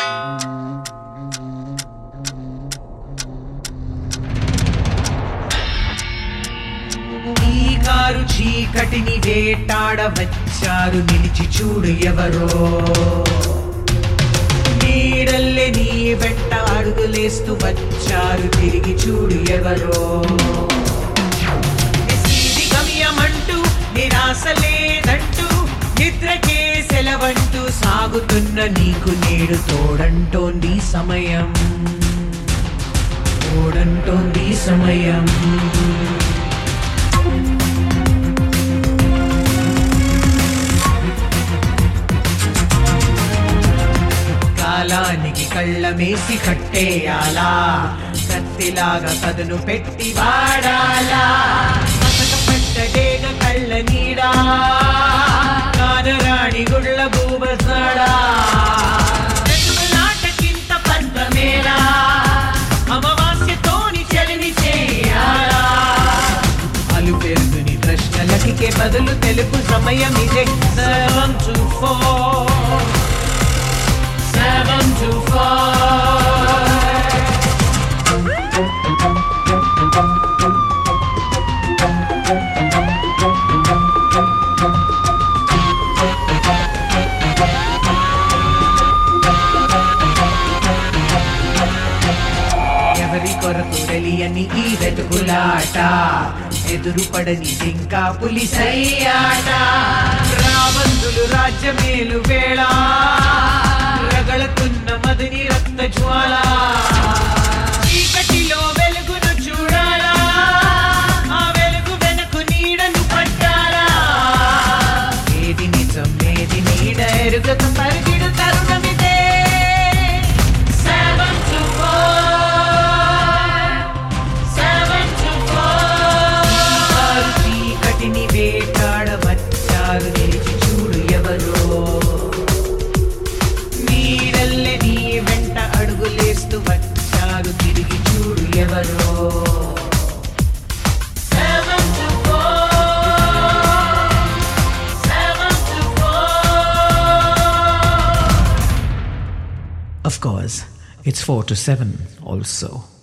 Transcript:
ఈ కారు చీకటిని వేటాడ వచ్చారు నిలిచి చూడు ఎవరో నీడల్లే నీ వెంట అడుగులేస్తూ వచ్చారు తిరిగి చూడు ఎవరో నిశీది గమ్యమంటూ నిరాశ లేదంటూ నిద్రకే సెలవంటూ సాగుతున్న నీకు నేడు తోడంటోంది సమయం తోడంటోంది సమయం కాలానికి కళ్ళమేసి కట్టేయాలా కత్తిలాగా కదును పెట్టి వాడాలా పట్టడేగ కళ్ళ నీడా కానరాణి గుళ్ళ భూబసాడా నాటకింత పంతమేరా అమావాస్యతోని చలివి చేయాలా అలు పెరుగుని ప్రశ్నలకి బదులు తెలుపు సమయం ఇదే seven to four seven to four. ఎవరి కొరకు తెలియని ఈ వెతుకులాట ఎదురుపడని ఇంకా పులిసయ్యాట రాబందులు రాజ్యమేలు వేళ రగళతున్న మదిని రక్త జ్వాల చీకటిలో వెలుగును చూడాలా ఆ వెలుగు వెనకు నీడను పట్టాలా ఏది నిజం ఏది నీడ ఎరుగక పరిగిడు తరుణమిదే Seven to four. Seven to four. వారు చీకటిని వేటాడ వచ్చారు నిలిచి చూడు ఎవరో నీడల్లే నీ వెంట అడుగులేస్తూ వచ్చారు తిరిగి చూడు ఎవరో Seven to four. Seven to four. Of course, it's 4 to 7 also.